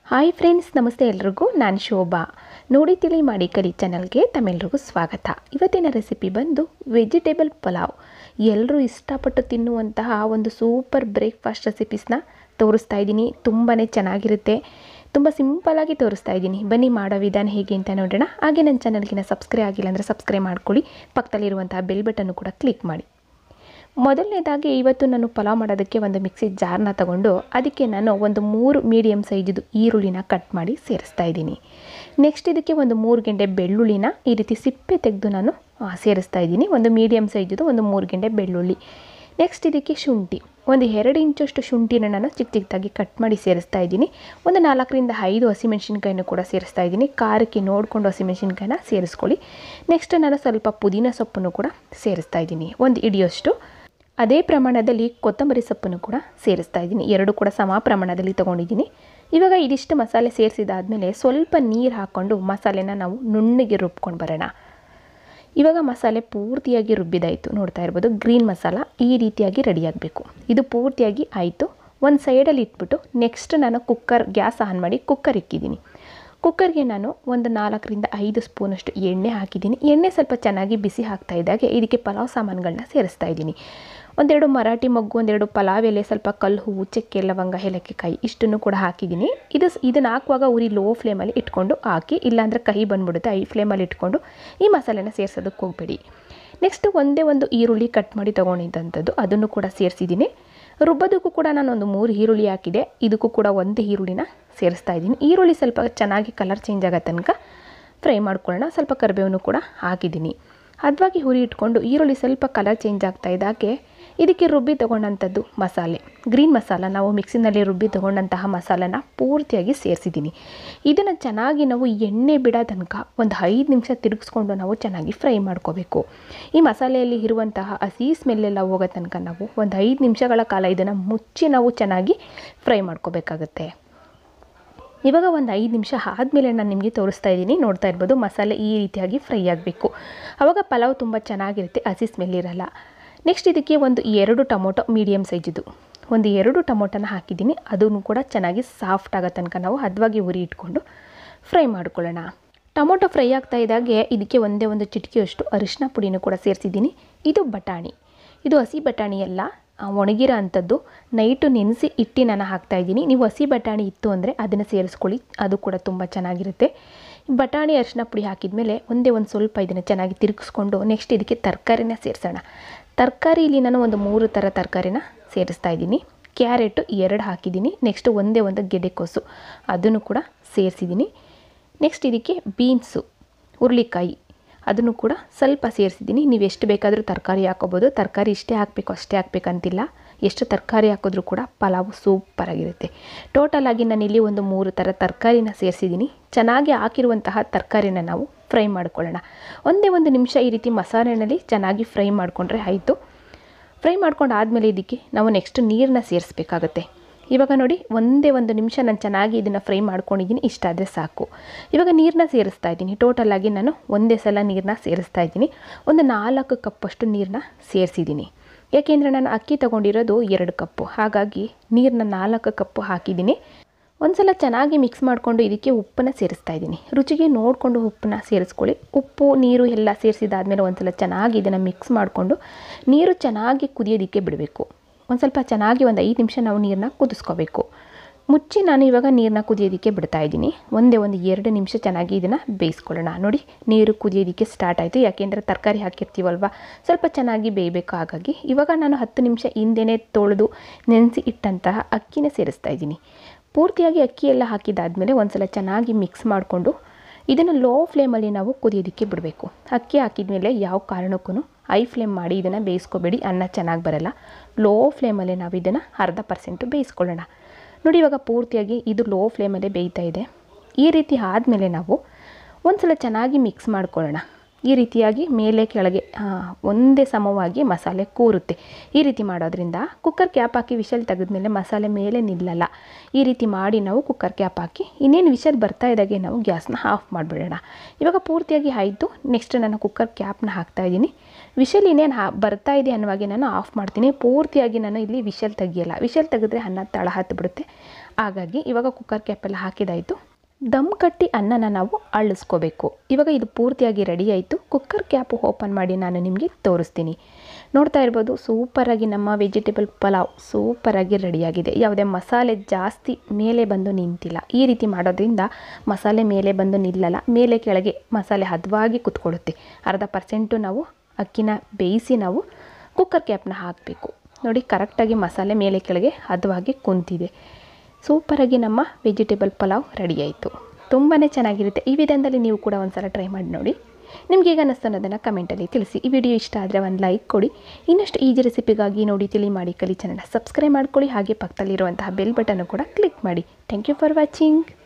hi friends ನಮಸ್ತೆ ಎಲ್ರಿಗೂ ನಾನು ಶೋಭಾ ನೋಡಿ ತಿಳಿ ಮಾಡಿ ಕಲಿ ಚಾನಲ್ಗೆ ತಮ್ಮೆಲ್ರಿಗೂ ಸ್ವಾಗತ ಇವತ್ತಿನ ರೆಸಿಪಿ ಬಂದು ವೆಜಿಟೇಬಲ್ ಪಲಾವ್ ಎಲ್ಲರೂ ಇಷ್ಟಪಟ್ಟು ತಿನ್ನುವಂತಹ ಒಂದು ಸೂಪರ್ ಬ್ರೇಕ್ಫಾಸ್ಟ್ ರೆಸಿಪೀಸ್ನ ತೋರಿಸ್ತಾ ಇದ್ದೀನಿ ತುಂಬಾ ಚೆನ್ನಾಗಿರುತ್ತೆ ತುಂಬ ಸಿಂಪಲಾಗಿ ತೋರಿಸ್ತಾ ಇದ್ದೀನಿ ಬನ್ನಿ ಮಾಡೋ ವಿಧಾನ ಹೇಗೆ ಅಂತ ನೋಡೋಣ ಹಾಗೆ ನನ್ನ ಚಾನಲ್ಗಿನ ಸಬ್ಸ್ಕ್ರೈಬ್ ಆಗಿಲ್ಲ ಅಂದರೆ ಸಬ್ಸ್ಕ್ರೈಬ್ ಮಾಡ್ಕೊಳ್ಳಿ ಪಕ್ಕದಲ್ಲಿರುವಂತಹ ಬೆಲ್ ಬಟನ್ನು ಕೂಡ ಕ್ಲಿಕ್ ಮಾಡಿ ಮೊದಲನೇದಾಗಿ ಇವತ್ತು ನಾನು ಪಲಾವ್ ಮಾಡೋದಕ್ಕೆ ಒಂದು ಮಿಕ್ಸಿ ಜಾರ್ನ ತಗೊಂಡು ಅದಕ್ಕೆ ನಾನು ಒಂದು ಮೂರು ಮೀಡಿಯಮ್ ಸೈಜಿದು ಈರುಳ್ಳಿನ ಕಟ್ ಮಾಡಿ ಸೇರಿಸ್ತಾ ಇದ್ದೀನಿ ನೆಕ್ಸ್ಟ್ ಇದಕ್ಕೆ ಒಂದು ಮೂರು ಗೆಂಡೆ ಬೆಳ್ಳುಳ್ಳಿನ ಈ ರೀತಿ ಸಿಪ್ಪೆ ತೆಗೆದು ನಾನು ಆ, ಸೇರಿಸ್ತಾ ಇದ್ದೀನಿ ಒಂದು ಮೀಡಿಯಮ್ ಸೈಜಿದು ಒಂದು ಮೂರು ಗೆಂಡೆ ಬೆಳ್ಳುಳ್ಳಿ ನೆಕ್ಸ್ಟ್ ಇದಕ್ಕೆ ಶುಂಠಿ ಒಂದು ಎರಡು ಇಂಚಷ್ಟು ಶುಂಠಿನ ನಾನು ಚಿಕ್ಕ ಚಿಕ್ಕದಾಗಿ ಕಟ್ ಮಾಡಿ ಸೇರಿಸ್ತಾ ಇದ್ದೀನಿ ಒಂದು ನಾಲ್ಕರಿಂದ ಐದು ಹಸಿಮೆಣಸಿನ್ಕಾಯಿನೂ ಕೂಡ ಸೇರಿಸ್ತಾ ಇದ್ದೀನಿ ಖಾರಕ್ಕೆ ನೋಡಿಕೊಂಡು ಹಸಿಮೆಣಸಿನ್ಕಾಯಿನ ಸೇರಿಸ್ಕೊಳ್ಳಿ ನೆಕ್ಸ್ಟ್ ನಾನು ಸ್ವಲ್ಪ ಪುದೀನ ಸೊಪ್ಪನ್ನು ಕೂಡ ಸೇರಿಸ್ತಾ ಇದ್ದೀನಿ ಒಂದು ಇಡಿಯೋಷ್ಟು ಅದೇ ಪ್ರಮಾಣದಲ್ಲಿ ಕೊತ್ತಂಬರಿ ಸೊಪ್ಪನ್ನು ಕೂಡ ಸೇರಿಸ್ತಾ ಇದ್ದೀನಿ ಎರಡು ಕೂಡ ಸಮ ಪ್ರಮಾಣದಲ್ಲಿ ತೊಗೊಂಡಿದ್ದೀನಿ ಇವಾಗ ಇದಿಷ್ಟು ಮಸಾಲೆ ಸೇರಿಸಿದಾದ್ಮೇಲೆ ಸ್ವಲ್ಪ ನೀರು ಹಾಕ್ಕೊಂಡು ಮಸಾಲೆನ ನಾವು ನುಣ್ಣಗೆ ರುಬ್ಕೊಂಡು ಬರೋಣ ಇವಾಗ ಮಸಾಲೆ ಪೂರ್ತಿಯಾಗಿ ರುಬ್ಬಿದಾಯಿತು ನೋಡ್ತಾ ಇರ್ಬೋದು ಗ್ರೀನ್ ಮಸಾಲ ಈ ರೀತಿಯಾಗಿ ರೆಡಿಯಾಗಬೇಕು ಇದು ಪೂರ್ತಿಯಾಗಿ ಆಯಿತು ಒಂದು ಸೈಡಲ್ಲಿ ಇಟ್ಬಿಟ್ಟು ನೆಕ್ಸ್ಟ್ ನಾನು ಕುಕ್ಕರ್ ಗ್ಯಾಸ್ ಆನ್ ಮಾಡಿ ಕುಕ್ಕರ್ ಇಕ್ಕಿದ್ದೀನಿ ಕುಕ್ಕರ್ಗೆ ನಾನು ಒಂದು ನಾಲ್ಕರಿಂದ ಐದು ಸ್ಪೂನಷ್ಟು ಎಣ್ಣೆ ಹಾಕಿದ್ದೀನಿ ಎಣ್ಣೆ ಸ್ವಲ್ಪ ಚೆನ್ನಾಗಿ ಬಿಸಿ ಹಾಕ್ತಾ ಇದ್ದಾಗೆ ಇದಕ್ಕೆ ಪಲಾವ್ ಸಾಮಾನುಗಳನ್ನ ಸೇರಿಸ್ತಾ ಇದ್ದೀನಿ ಒಂದೆರಡು ಮರಾಠಿ ಮೊಗ್ಗು ಒಂದೆರಡು ಪಲಾವ್ ಎಲೆ ಸ್ವಲ್ಪ ಕಲ್ಲು ಹೂವು ಚಕ್ಕೆ ಲವಂಗ ಏಲಕ್ಕಿಕಾಯಿ ಇಷ್ಟನ್ನು ಕೂಡ ಹಾಕಿದ್ದೀನಿ ಇದು ಇದನ್ನು ಹಾಕುವಾಗ ಉರಿ ಲೋ ಫ್ಲೇಮಲ್ಲಿ ಇಟ್ಕೊಂಡು ಹಾಕಿ ಇಲ್ಲಾಂದರೆ ಕಹಿ ಬಂದ್ಬಿಡುತ್ತೆ ಐ ಫ್ಲೇಮಲ್ಲಿ ಇಟ್ಕೊಂಡು ಈ ಮಸಾಲೆನ ಸೇರಿಸೋದಕ್ಕೆ ಹೋಗಬೇಡಿ ನೆಕ್ಸ್ಟ್ ಒಂದೇ ಒಂದು ಈರುಳ್ಳಿ ಕಟ್ ಮಾಡಿ ತೊಗೊಂಡಿದ್ದಂಥದ್ದು ಅದನ್ನು ಕೂಡ ಸೇರಿಸಿದ್ದೀನಿ ರುಬ್ಬೋದಕ್ಕೂ ಕೂಡ ನಾನು ಒಂದು ಮೂರು ಈರುಳ್ಳಿ ಹಾಕಿದೆ ಇದಕ್ಕೂ ಕೂಡ ಒಂದು ಈರುಳ್ಳಿನ ಸೇರಿಸ್ತಾ ಇದ್ದೀನಿ ಈರುಳ್ಳಿ ಸ್ವಲ್ಪ ಚೆನ್ನಾಗಿ ಕಲರ್ ಚೇಂಜ್ ಆಗೋ ತನಕ ಫ್ರೈ ಮಾಡ್ಕೊಳ್ಳೋಣ ಸ್ವಲ್ಪ ಕರಿಬೇವನ್ನು ಕೂಡ ಹಾಕಿದ್ದೀನಿ ಹದವಾಗಿ ಹುರಿ ಇಟ್ಕೊಂಡು ಈರುಳ್ಳಿ ಸ್ವಲ್ಪ ಕಲರ್ ಚೇಂಜ್ ಆಗ್ತಾ ಇದ್ದಾಗೆ ಇದಕ್ಕೆ ರುಬ್ಬಿ ತೊಗೊಂಡಂಥದ್ದು ಮಸಾಲೆ ಗ್ರೀನ್ ಮಸಾಲ ನಾವು ಮಿಕ್ಸಿನಲ್ಲಿ ರುಬ್ಬಿ ತೊಗೊಂಡಂತಹ ಮಸಾಲನ ಪೂರ್ತಿಯಾಗಿ ಸೇರಿಸಿದ್ದೀನಿ ಇದನ್ನು ಚೆನ್ನಾಗಿ ನಾವು ಎಣ್ಣೆ ಬಿಡೋ ತನಕ ಒಂದು ಐದು ನಿಮಿಷ ತಿರುಗಿಸ್ಕೊಂಡು ನಾವು ಚೆನ್ನಾಗಿ ಫ್ರೈ ಮಾಡ್ಕೋಬೇಕು ಈ ಮಸಾಲೆಯಲ್ಲಿ ಇರುವಂತಹ ಹಸಿ ಸ್ಮೆಲ್ಲೆಲ್ಲ ಹೋಗೋ ತನಕ ನಾವು ಒಂದು ಐದು ನಿಮಿಷಗಳ ಕಾಲ ಇದನ್ನು ಮುಚ್ಚಿ ನಾವು ಚೆನ್ನಾಗಿ ಫ್ರೈ ಮಾಡ್ಕೋಬೇಕಾಗತ್ತೆ ಇವಾಗ ಒಂದು ಐದು ನಿಮಿಷ ಆದಮೇಲೆ ನಾನು ನಿಮಗೆ ತೋರಿಸ್ತಾ ಇದ್ದೀನಿ ನೋಡ್ತಾ ಇರ್ಬೋದು ಮಸಾಲೆ ಈ ರೀತಿಯಾಗಿ ಫ್ರೈ ಆಗಬೇಕು ಆವಾಗ ಪಲಾವ್ ತುಂಬ ಚೆನ್ನಾಗಿರುತ್ತೆ ಹಸಿ ಸ್ಮೆಲ್ ಇರಲ್ಲ ನೆಕ್ಸ್ಟ್ ಇದಕ್ಕೆ ಒಂದು ಎರಡು ಟೊಮೊಟೊ ಮೀಡಿಯಮ್ ಸೈಜಿದು ಒಂದು ಎರಡು ಟೊಮೊಟೊನ ಹಾಕಿದ್ದೀನಿ ಅದನ್ನು ಕೂಡ ಚೆನ್ನಾಗಿ ಸಾಫ್ಟ್ ಆಗೋ ತನಕ ನಾವು ಹದವಾಗಿ ಉರಿ ಇಟ್ಕೊಂಡು ಫ್ರೈ ಮಾಡ್ಕೊಳ್ಳೋಣ ಟೊಮೊಟೊ ಫ್ರೈ ಆಗ್ತಾ ಇದ್ದಾಗೆ ಇದಕ್ಕೆ ಒಂದೇ ಒಂದು ಚಿಟಿಕೆಯಷ್ಟು ಅರಿಶಿನ ಪುಡಿನೂ ಕೂಡ ಸೇರಿಸಿದ್ದೀನಿ ಇದು ಬಟಾಣಿ ಇದು ಹಸಿ ಬಟಾಣಿ ಎಲ್ಲ ಆ, ಒಣಗಿರೋ ಅಂಥದ್ದು ನೈಟು ನೆನೆಸಿ ಇಟ್ಟು ನಾನು ಹಾಕ್ತಾಯಿದ್ದೀನಿ ನೀವು ಹಸಿ ಬಟಾಣಿ ಇತ್ತು ಅಂದರೆ ಅದನ್ನು ಸೇರಿಸ್ಕೊಳ್ಳಿ ಅದು ಕೂಡ ತುಂಬ ಚೆನ್ನಾಗಿರುತ್ತೆ ಬಟಾಣಿ ಅರಿಶಿನ ಪುಡಿ ಹಾಕಿದ್ಮೇಲೆ ಒಂದೇ ಒಂದು ಸ್ವಲ್ಪ ಇದನ್ನು ಚೆನ್ನಾಗಿ ತಿರುಗಿಸ್ಕೊಂಡು ನೆಕ್ಸ್ಟ್ ಇದಕ್ಕೆ ತರಕಾರಿನ ಸೇರಿಸೋಣ ತರಕಾರಿ ಇಲ್ಲಿ ನಾನು ಒಂದು ಮೂರು ಥರ ತರಕಾರಿನ ಸೇರಿಸ್ತಾ ಇದ್ದೀನಿ ಕ್ಯಾರೆಟು ಎರಡು ಹಾಕಿದ್ದೀನಿ ನೆಕ್ಸ್ಟ್ ಒಂದೇ ಒಂದು ಗೆಡ್ಡೆಕೋಸು ಅದನ್ನು ಕೂಡ ಸೇರಿಸಿದ್ದೀನಿ ನೆಕ್ಸ್ಟ್ ಇದಕ್ಕೆ ಬೀನ್ಸು ಹುರುಳಿಕಾಯಿ ಅದನ್ನು ಕೂಡ ಸ್ವಲ್ಪ ಸೇರಿಸಿದ್ದೀನಿ ನೀವು ಎಷ್ಟು ಬೇಕಾದರೂ ತರಕಾರಿ ಹಾಕೋಬೋದು ತರಕಾರಿ ಇಷ್ಟೇ ಹಾಕಬೇಕು ಅಷ್ಟೇ ಹಾಕಬೇಕಂತಿಲ್ಲ ಎಷ್ಟು ತರಕಾರಿ ಹಾಕಿದ್ರೂ ಕೂಡ ಪಲಾವು ಸೂಪರಾಗಿರುತ್ತೆ ಟೋಟಲ್ ಆಗಿ ನಾನಿಲ್ಲಿ ಒಂದು ಮೂರು ಥರ ತರಕಾರಿನ ಸೇರಿಸಿದ್ದೀನಿ ಚೆನ್ನಾಗಿ ಹಾಕಿರುವಂತಹ ತರಕಾರಿನ ನಾವು ಫ್ರೈ ಮಾಡ್ಕೊಳ್ಳೋಣ ಒಂದೇ ಒಂದು ನಿಮಿಷ ಈ ರೀತಿ ಮಸಾಲೆನಲ್ಲಿ ಚೆನ್ನಾಗಿ ಫ್ರೈ ಮಾಡಿಕೊಂಡ್ರೆ ಆಯಿತು ಫ್ರೈ ಮಾಡ್ಕೊಂಡು ಆದಮೇಲೆ ಇದಕ್ಕೆ ನಾವು ನೆಕ್ಸ್ಟ್ ನೀರನ್ನ ಸೇರಿಸ್ಬೇಕಾಗತ್ತೆ ಇವಾಗ ನೋಡಿ ಒಂದೇ ಒಂದು ನಿಮಿಷ ನಾನು ಚೆನ್ನಾಗಿ ಇದನ್ನು ಫ್ರೈ ಮಾಡ್ಕೊಂಡಿದ್ದೀನಿ ಇಷ್ಟಾದರೆ ಸಾಕು ಇವಾಗ ನೀರನ್ನ ಸೇರಿಸ್ತಾ ಇದ್ದೀನಿ ಟೋಟಲಾಗಿ ನಾನು ಒಂದೇ ಸಲ ನೀರನ್ನ ಸೇರಿಸ್ತಾ ಇದ್ದೀನಿ ಒಂದು ನಾಲ್ಕು ಕಪ್ಪಷ್ಟು ನೀರನ್ನ ಸೇರಿಸಿದ್ದೀನಿ ಯಾಕೆಂದರೆ ನಾನು ಅಕ್ಕಿ ತೊಗೊಂಡಿರೋದು ಎರಡು ಕಪ್ಪು ಹಾಗಾಗಿ ನೀರನ್ನ ನಾಲ್ಕು ಕಪ್ಪು ಹಾಕಿದ್ದೀನಿ ಒಂದು ಸಲ ಚೆನ್ನಾಗಿ ಮಿಕ್ಸ್ ಮಾಡಿಕೊಂಡು ಇದಕ್ಕೆ ಉಪ್ಪನ್ನು ಸೇರಿಸ್ತಾ ಇದ್ದೀನಿ ರುಚಿಗೆ ನೋಡಿಕೊಂಡು ಉಪ್ಪನ್ನ ಸೇರಿಸ್ಕೊಳ್ಳಿ ಉಪ್ಪು ನೀರು ಎಲ್ಲ ಸೇರಿಸಿದಾದ್ಮೇಲೆ ಒಂದು ಸಲ ಚೆನ್ನಾಗಿ ಇದನ್ನು ಮಿಕ್ಸ್ ಮಾಡಿಕೊಂಡು ನೀರು ಚೆನ್ನಾಗಿ ಕುದಿಯೋದಕ್ಕೆ ಬಿಡಬೇಕು ಒಂದು ಸ್ವಲ್ಪ ಚೆನ್ನಾಗಿ ಒಂದು ಐದು ನಿಮಿಷ ನಾವು ನೀರನ್ನ ಕುದಿಸ್ಕೋಬೇಕು ಮುಚ್ಚಿ ನಾನು ಇವಾಗ ನೀರನ್ನ ಕುದಿಯೋದಕ್ಕೆ ಬಿಡ್ತಾ ಇದ್ದೀನಿ ಒಂದೇ ಒಂದು ಎರಡು ನಿಮಿಷ ಚೆನ್ನಾಗಿ ಇದನ್ನು ಬೇಯಿಸ್ಕೊಳ್ಳೋಣ ನೋಡಿ ನೀರು ಕುದಿಯೋದಕ್ಕೆ ಸ್ಟಾರ್ಟ್ ಆಯಿತು ಯಾಕೆಂದರೆ ತರಕಾರಿ ಹಾಕಿರ್ತೀವಲ್ವ ಸ್ವಲ್ಪ ಚೆನ್ನಾಗಿ ಬೇಯಬೇಕು ಹಾಗಾಗಿ ಇವಾಗ ನಾನು ಹತ್ತು ನಿಮಿಷ ಹಿಂದೆನೇ ತೊಳೆದು ನೆನೆಸಿ ಇಟ್ಟಂತಹ ಅಕ್ಕಿನ ಸೇರಿಸ್ತಾ ಇದ್ದೀನಿ ಪೂರ್ತಿಯಾಗಿ ಅಕ್ಕಿ ಎಲ್ಲ ಹಾಕಿದಾದ್ಮೇಲೆ ಒಂದು ಸಲ ಚೆನ್ನಾಗಿ ಮಿಕ್ಸ್ ಮಾಡಿಕೊಂಡು ಇದನ್ನು ಲೋ ಫ್ಲೇಮಲ್ಲಿ ನಾವು ಕುದಿಯೋದಕ್ಕೆ ಬಿಡಬೇಕು ಅಕ್ಕಿ ಹಾಕಿದ್ಮೇಲೆ ಯಾವ ಕಾರಣಕ್ಕೂ ಹೈ ಫ್ಲೇಮ್ ಮಾಡಿ ಇದನ್ನು ಬೇಯಿಸ್ಕೋಬೇಡಿ ಅನ್ನ ಚೆನ್ನಾಗಿ ಬರಲ್ಲ ಲೋ ಫ್ಲೇಮಲ್ಲೇ ನಾವು ಇದನ್ನು ಅರ್ಧ ಪರ್ಸೆಂಟು ಬೇಯಿಸ್ಕೊಳ್ಳೋಣ ನೋಡಿ ಇವಾಗ ಪೂರ್ತಿಯಾಗಿ ಇದು ಲೋ ಫ್ಲೇಮಲ್ಲೇ ಬೇಯ್ತಾ ಇದೆ ಈ ರೀತಿ ಆದಮೇಲೆ ನಾವು ಒಂದು ಸಲ ಚೆನ್ನಾಗಿ ಮಿಕ್ಸ್ ಮಾಡ್ಕೊಳ್ಳೋಣ ಈ ರೀತಿಯಾಗಿ ಮೇಲೆ ಕೆಳಗೆ ಆ, ಒಂದೇ ಸಮವಾಗಿ ಮಸಾಲೆ ಕೂರುತ್ತೆ ಈ ರೀತಿ ಮಾಡೋದ್ರಿಂದ ಕುಕ್ಕರ್ ಕ್ಯಾಪ್ ಹಾಕಿ ವಿಷಲ್ ತೆಗೆದ್ಮೇಲೆ ಮಸಾಲೆ ಮೇಲೆ ನಿಲ್ಲಲ್ಲ ಈ ರೀತಿ ಮಾಡಿ ನಾವು ಕುಕ್ಕರ್ ಕ್ಯಾಪ್ ಹಾಕಿ ಇನ್ನೇನು ವಿಷಲ್ ಬರ್ತಾ ಇದ್ದಾಗೆ ನಾವು ಗ್ಯಾಸ್ನ ಆಫ್ ಮಾಡಿಬಿಡೋಣ ಇವಾಗ ಪೂರ್ತಿಯಾಗಿ ಆಯಿತು ನೆಕ್ಸ್ಟ್ ನಾನು ಕುಕ್ಕರ್ ಕ್ಯಾಪ್ನ ಹಾಕ್ತಾ ಇದ್ದೀನಿ ವಿಷಲ್ ಇನ್ನೇನು ಹಾ ಬರ್ತಾ ಇದೆ ಅನ್ನುವಾಗೆ ನಾನು ಆಫ್ ಮಾಡ್ತೀನಿ ಪೂರ್ತಿಯಾಗಿ ನಾನು ಇಲ್ಲಿ ವಿಷಲ್ ತೆಗಿಯಲ್ಲ ವಿಷಲ್ ತೆಗೆದ್ರೆ ಅನ್ನ ತಳ ಹತ್ತಿಬಿಡುತ್ತೆ ಹಾಗಾಗಿ ಇವಾಗ ಕುಕ್ಕರ್ ಕ್ಯಾಪೆಲ್ಲ ಹಾಕಿದಾಯಿತು ದಮ್ ಕಟ್ಟಿ ಅನ್ನನ ನಾವು ಅಳ್ಳಿಸ್ಕೋಬೇಕು ಇವಾಗ ಇದು ಪೂರ್ತಿಯಾಗಿ ರೆಡಿ ಆಯಿತು ಕುಕ್ಕರ್ ಕ್ಯಾಪು ಓಪನ್ ಮಾಡಿ ನಾನು ನಿಮಗೆ ತೋರಿಸ್ತೀನಿ ನೋಡ್ತಾ ಇರ್ಬೋದು ಸೂಪರಾಗಿ ನಮ್ಮ ವೆಜಿಟೇಬಲ್ ಪಲಾವ್ ಸೂಪರಾಗಿ ರೆಡಿಯಾಗಿದೆ ಯಾವುದೇ ಮಸಾಲೆ ಜಾಸ್ತಿ ಮೇಲೆ ಬಂದು ನಿಂತಿಲ್ಲ ಈ ರೀತಿ ಮಾಡೋದ್ರಿಂದ ಮಸಾಲೆ ಮೇಲೆ ಬಂದು ನಿಲ್ಲಲ್ಲ ಮೇಲೆ ಕೆಳಗೆ ಮಸಾಲೆ ಹದವಾಗಿ ಕುತ್ಕೊಳ್ಳುತ್ತೆ ಅರ್ಧ ಪರ್ಸೆಂಟು ನಾವು ಅಕ್ಕಿನ ಬೇಯಿಸಿ ನಾವು ಕುಕ್ಕರ್ ಕ್ಯಾಪ್ನ ಹಾಕಬೇಕು ನೋಡಿ ಕರೆಕ್ಟಾಗಿ ಮಸಾಲೆ ಮೇಲೆ ಕೆಳಗೆ ಹದವಾಗಿ ಕುಂತಿದೆ ಸೂಪರಾಗಿ ನಮ್ಮ ವೆಜಿಟೇಬಲ್ ಪಲಾವ್ ರೆಡಿ ಆಯಿತು ತುಂಬಾ ಚೆನ್ನಾಗಿರುತ್ತೆ ಈ ವಿಧಾನದಲ್ಲಿ ನೀವು ಕೂಡ ಒಂದು ಸಲ ಟ್ರೈ ಮಾಡಿ ನೋಡಿ ನಿಮ್ಗೆ ಹೇಗೆ ಅನ್ನಿಸ್ತು ಅನ್ನೋದನ್ನು ಕಮೆಂಟಲ್ಲಿ ತಿಳಿಸಿ ಈ ವಿಡಿಯೋ ಇಷ್ಟ ಆದರೆ ಒಂದು ಲೈಕ್ ಕೊಡಿ ಇನ್ನಷ್ಟು ಈಜಿ ರೆಸಿಪಿಗಾಗಿ ನೋಡಿ ತಿಳಿ ಮಾಡಿ ಕಲಿ ಚಾನಲ್ ಸಬ್ಸ್ಕ್ರೈಬ್ ಮಾಡ್ಕೊಳ್ಳಿ ಹಾಗೆ ಪಕ್ಕದಲ್ಲಿರುವಂತಹ ಬೆಲ್ ಬಟನ್ನು ಕೂಡ ಕ್ಲಿಕ್ ಮಾಡಿ ಥ್ಯಾಂಕ್ ಯು ಫಾರ್ ವಾಚಿಂಗ್